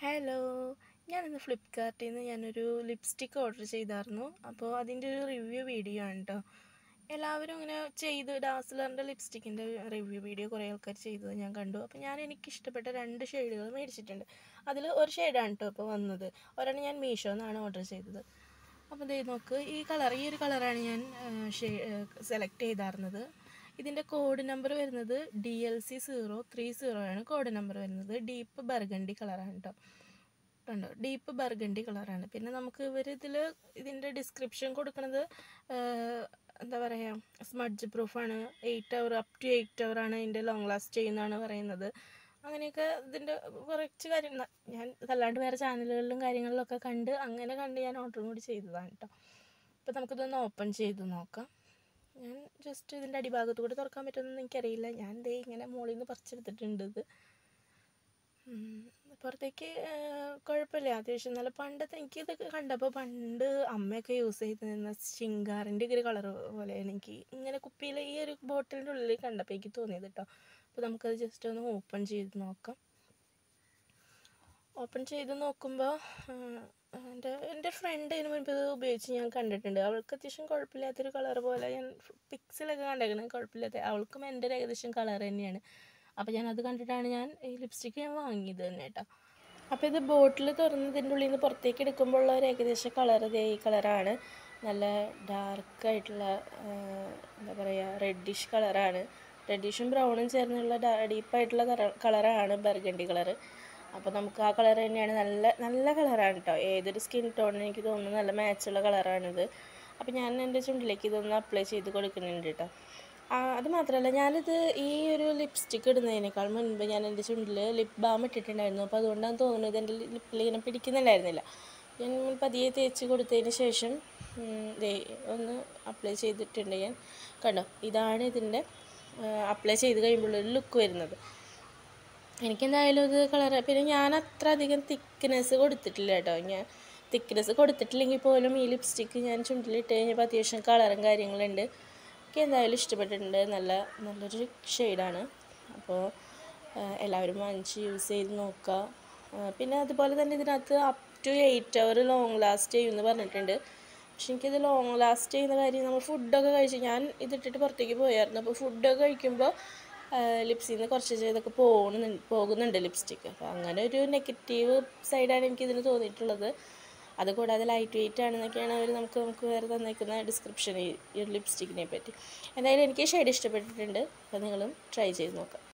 hello ഞാനിന്ന് ഫ്ലിപ്കാർട്ടിൽ നിന്ന് ഞാനൊരു ലിപ്സ്റ്റിക്ക് ഓർഡർ ചെയ്തായിരുന്നു അപ്പോൾ അതിൻ്റെ ഒരു റിവ്യൂ വീഡിയോ ആണ് കേട്ടോ എല്ലാവരും ഇങ്ങനെ ചെയ്ത് ഡാസ്ലറിൻ്റെ ലിപ്സ്റ്റിക്കിൻ്റെ റിവ്യൂ വീഡിയോ കുറേ ആൾക്കാർ ചെയ്തത് ഞാൻ കണ്ടു അപ്പോൾ ഞാൻ എനിക്ക് ഇഷ്ടപ്പെട്ട രണ്ട് ഷെയ്ഡുകൾ മേടിച്ചിട്ടുണ്ട് അതിൽ ഒരു ഷെയ്ഡാണ് കേട്ടോ ഇപ്പോൾ വന്നത് ഒരെണ്ണം ഞാൻ മീഷോ എന്നാണ് ഓർഡർ ചെയ്തത് അപ്പോൾ ദേ നോക്ക് ഈ കളർ ഈ ഒരു കളറാണ് ഞാൻ സെലക്ട് ചെയ്തായിരുന്നത് ഇതിൻ്റെ കോഡ് നമ്പർ വരുന്നത് D L C zero three zero ആണ് കോഡ് നമ്പർ വരുന്നത് ഡീപ്പ് ബർഗണ്ടി കളറാണ് കേട്ടോ കണ്ടോ ഡീപ്പ് ബർഗണ്ടി കളറാണ് പിന്നെ നമുക്ക് ഇവർ ഇതിൽ ഇതിൻ്റെ ഡിസ്ക്രിപ്ഷൻ കൊടുക്കുന്നത് എന്താ പറയുക സ്മഡ്ജ് പ്രൂഫാണ് eight hour up to eight ആണ് ഇതിൻ്റെ ലോങ് ലാസ്റ്റ് ചെയ്യുന്നതാണ് പറയുന്നത് അങ്ങനെയൊക്കെ ഇതിൻ്റെ കുറച്ച് കാര്യം ഞാൻ അല്ലാണ്ട് വേറെ ചാനലുകളിലും കാര്യങ്ങളിലൊക്കെ കണ്ട് അങ്ങനെ കണ്ട് ഞാൻ ഓർഡറും കൂടി ചെയ്തതാണ് കേട്ടോ അപ്പോൾ നമുക്കിതൊന്ന് ഓപ്പൺ ചെയ്ത് നോക്കാം ഞാൻ ജസ്റ്റ് ഇതിൻ്റെ അടിഭാഗത്ത് കൂടി തുറക്കാൻ പറ്റുമെന്ന് എനിക്കറിയില്ല ഞാൻ ദേ ഇങ്ങനെ മുകളിൽ നിന്ന് പറിച്ചെടുത്തിട്ടുണ്ട് ഇത് പുറത്തേക്ക് കുഴപ്പമില്ല അത്യാവശ്യം നല്ല പണ്ടത്തെ എനിക്കിത് കണ്ടപ്പോൾ പണ്ട് അമ്മയൊക്കെ യൂസ് ചെയ്തിരുന്ന ശിങ്കാറിൻ്റെ ഒരു കളർ പോലെയാണ് എനിക്ക് ഇങ്ങനെ കുപ്പിയിൽ ഈ ഒരു ബോട്ടിലിൻ്റെ ഉള്ളിൽ കണ്ടപ്പോൾ എനിക്ക് തോന്നിയത് കേട്ടോ അപ്പോൾ നമുക്കത് ജസ്റ്റ് ഒന്ന് ഓപ്പൺ ചെയ്ത് നോക്കാം ഓപ്പൺ ചെയ്ത് നോക്കുമ്പോൾ എൻ്റെ എൻ്റെ ഫ്രണ്ട് ഇതിന് മുൻപ് ഇത് ഉപയോഗിച്ച് ഞാൻ കണ്ടിട്ടുണ്ട് അവൾക്ക് അത്യാവശ്യം കുഴപ്പമില്ലാത്തൊരു കളർ പോലെ ഞാൻ പിക്സിലൊക്കെ കണ്ടേക്കുന്നത് കുഴപ്പമില്ലാത്ത അവൾക്കും എൻ്റെ ഒരു ഏകദേശം കളർ തന്നെയാണ് അപ്പോൾ ഞാൻ അത് കണ്ടിട്ടാണ് ഞാൻ ഈ ലിപ്സ്റ്റിക്ക് ഞാൻ വാങ്ങിയത് തന്നെ കേട്ടോ അപ്പോൾ ഇത് ബോട്ടിൽ തുറന്നതിൻ്റെ ഉള്ളിൽ നിന്ന് പുറത്തേക്ക് എടുക്കുമ്പോൾ ഉള്ള ഒരു ഏകദേശം കളർ ഇതേ ഈ കളറാണ് നല്ല ഡാർക്കായിട്ടുള്ള എന്താ പറയുക റെഡിഷ് കളറാണ് റെഡിഷും ബ്രൗണും ചേർന്നുള്ള ഡീപ്പായിട്ടുള്ള കളറാണ് ബർഗണ്ടി കളറ് അപ്പോൾ നമുക്ക് ആ കളർ തന്നെയാണ് നല്ല നല്ല കളറാണ് കേട്ടോ ഏതൊരു സ്കിൻ ടോണിന് എനിക്ക് തോന്നുന്നു നല്ല മാച്ചുള്ള കളറാണിത് അപ്പോൾ ഞാൻ എൻ്റെ ചുണ്ടിലേക്ക് ഇതൊന്ന് അപ്ലൈ ചെയ്ത് കൊടുക്കുന്നുണ്ട് കേട്ടോ അത് മാത്രമല്ല ഞാനിത് ഈ ഒരു ലിപ്സ്റ്റിക്ക് ഇടുന്നതിനേക്കാൾ മുൻപ് ഞാൻ എൻ്റെ ചുണ്ടിൽ ലിപ് ബാം ഇട്ടിട്ടുണ്ടായിരുന്നു അപ്പോൾ അതുകൊണ്ടാണ് തോന്നുന്നത് എൻ്റെ ലിപ്പിൽ ഇങ്ങനെ പിടിക്കുന്നുണ്ടായിരുന്നില്ല ഞാൻ പതിയെ തേച്ച് കൊടുത്തതിന് ശേഷം ദേ ഒന്ന് അപ്ലൈ ചെയ്തിട്ടുണ്ട് ഞാൻ കണ്ടോ ഇതാണ് ഇതിൻ്റെ അപ്ലൈ ചെയ്ത് കഴിയുമ്പോഴൊരു ലുക്ക് വരുന്നത് എനിക്കെന്തായാലും ഇത് കളർ പിന്നെ ഞാൻ അത്ര അധികം തിക്നെസ് കൊടുത്തിട്ടില്ല കേട്ടോ ഞാൻ തിക്നെസ് കൊടുത്തിട്ടില്ലെങ്കിൽ പോലും ഈ ലിപ്സ്റ്റിക്ക് ഞാൻ ചുണ്ടിലിട്ട് കഴിഞ്ഞപ്പോൾ അത്യാവശ്യം കളറും കാര്യങ്ങളുണ്ട് എനിക്ക് എന്തായാലും ഇഷ്ടപ്പെട്ടിട്ടുണ്ട് നല്ല നല്ലൊരു ഷെയ്ഡാണ് അപ്പോൾ എല്ലാവരും വാങ്ങിച്ച് യൂസ് ചെയ്ത് നോക്കുക പിന്നെ അതുപോലെ തന്നെ ഇതിനകത്ത് up to eight hour long last ചെയ്യുമെന്ന് പറഞ്ഞിട്ടുണ്ട് പക്ഷെ എനിക്കിത് ലോങ് ലാസ്റ്റ് ചെയ്യുന്ന കാര്യം നമ്മൾ ഫുഡൊക്കെ കഴിച്ച് ഞാൻ ഇതിട്ടിട്ട് പുറത്തേക്ക് പോയായിരുന്നു അപ്പോൾ ഫുഡൊക്കെ കഴിക്കുമ്പോൾ ലിപ്സിൽ നിന്ന് കുറച്ച് ചെയ്തൊക്കെ പോകുന്നുണ്ട് പോകുന്നുണ്ട് ലിപ്സ്റ്റിക്ക് അപ്പോൾ അങ്ങനെ ഒരു നെഗറ്റീവ് സൈഡാണ് എനിക്കിതിന് തോന്നിയിട്ടുള്ളത് അതുകൂടാതെ ലൈറ്റ് വെയിറ്റ് ആണെന്നൊക്കെയാണ് അവർ നമുക്ക് നമുക്ക് വേറെ തന്നേക്കുന്ന ഡിസ്ക്രിപ്ഷൻ ഈ ഒരു ലിപ്സ്റ്റിക്കിനെ പറ്റി എന്തായാലും എനിക്ക് ഷെയ്ഡ് ഇഷ്ടപ്പെട്ടിട്ടുണ്ട് അപ്പോൾ നിങ്ങളും ട്രൈ ചെയ്ത് നോക്കാം